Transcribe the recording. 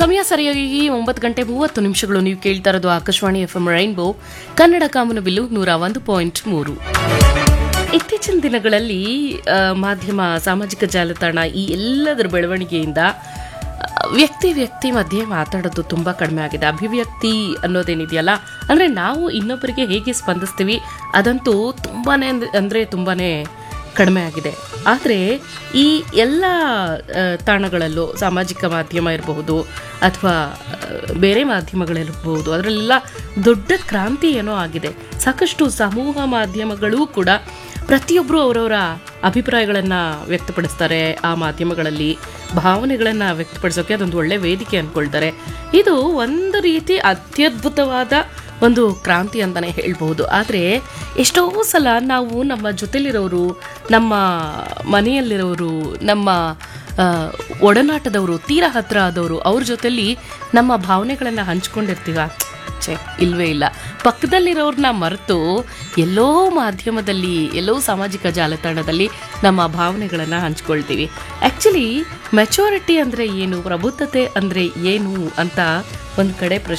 ಸಮಯ ಸರಿಯಾಗಿ ಒಂಬತ್ತು ಗಂಟೆ ಮೂವತ್ತು ನಿಮಿಷಗಳು ನೀವು ಕೇಳ್ತಾ ಇರೋದು Akashvani F M rainbow Kannada ಕಾಮನಬಿಲ್ಲು ನೂರ ಒಂದು ಪಾಯಿಂಟ್ ಮೂರು ಇತ್ತೀಚಿನ ದಿನಗಳಲ್ಲಿ ಆ, ಮಾಧ್ಯಮ ಸಾಮಾಜಿಕ ಜಾಲತಾಣ ಈ ಎಲ್ಲದರ ಬೆಳವಣಿಗೆಯಿಂದ ಆ, ವ್ಯಕ್ತಿ ವ್ಯಕ್ತಿ ಮಧ್ಯೆ ಮಾತಾಡೋದು ತುಂಬ ಕಡಿಮೆ ಆಗಿದೆ ಅಭಿವ್ಯಕ್ತಿ ಅನ್ನೋದೇನಿದೆಯಲ್ಲ ಅಂದರೆ ನಾವು ಇನ್ನೊಬ್ಬರಿಗೆ ಹೇಗೆ ಸ್ಪಂದಿಸ್ತೀವಿ ಅದಂತೂ ತುಂಬಾ ಅಂದರೆ ತುಂಬಾ ಕಡಿಮೆ ಆಗಿದೆ ಆದರೆ ಈ ಎಲ್ಲ ಆ, ತಾಣಗಳಲ್ಲೂ ಸಾಮಾಜಿಕ ಮಾಧ್ಯಮ ಇರಬಹುದು ಅಥವಾ ಬೇರೆ ಮಾಧ್ಯಮಗಳಿರಬಹುದು ಅದರಲ್ಲೆಲ್ಲ ದೊಡ್ಡ ಕ್ರಾಂತಿ ಏನೋ ಆಗಿದೆ ಸಾಕಷ್ಟು ಸಮೂಹ ಮಾಧ್ಯಮಗಳೂ ಕೂಡ ಪ್ರತಿಯೊಬ್ಬರು ಅವರವರ ಅಭಿಪ್ರಾಯಗಳನ್ನು ವ್ಯಕ್ತಪಡಿಸ್ತಾರೆ ಆ ಮಾಧ್ಯಮಗಳಲ್ಲಿ ಭಾವನೆಗಳನ್ನು ವ್ಯಕ್ತಪಡಿಸೋಕೆ ಅದೊಂದು ಒಳ್ಳೆ ವೇದಿಕೆ ಅಂದ್ಕೊಳ್ತಾರೆ ಇದು ಒಂದು ರೀತಿ ಅತ್ಯದ್ಭುತವಾದ ಒಂದು ಕ್ರಾಂತಿ ಅಂತಲೇ ಹೇಳ್ಬೋದು ಆದರೆ ಎಷ್ಟೋ ಸಲ ನಾವು ನಮ್ಮ ಜೊತೆಲಿರೋರು ನಮ್ಮ ಮನೆಯಲ್ಲಿರೋರು ನಮ್ಮ ಆ, ಒಡನಾಟದವರು ತೀರಾ ಹತ್ರ ಆದವರು ಅವ್ರ ಜೊತೆಲಿ ನಮ್ಮ ಭಾವನೆಗಳನ್ನು ಹಂಚ್ಕೊಂಡಿರ್ತೀವ ಛೇ ಇಲ್ವೇ ಇಲ್ಲ ಪಕ್ಕದಲ್ಲಿರೋರನ್ನ ಮರೆತು ಎಲ್ಲೋ ಮಾಧ್ಯಮದಲ್ಲಿ ಎಲ್ಲೋ ಸಾಮಾಜಿಕ ಜಾಲತಾಣದಲ್ಲಿ ನಮ್ಮ ಭಾವನೆಗಳನ್ನು ಹಂಚ್ಕೊಳ್ತೀವಿ ಆ್ಯಕ್ಚುಲಿ ಮೆಚುರಿಟಿ ಅಂದರೆ ಏನು ಪ್ರಬುದ್ಧತೆ ಅಂದರೆ ಏನು ಅಂತ ಒಂದು ಕಡೆ ಪ್ರಶ್ನೆ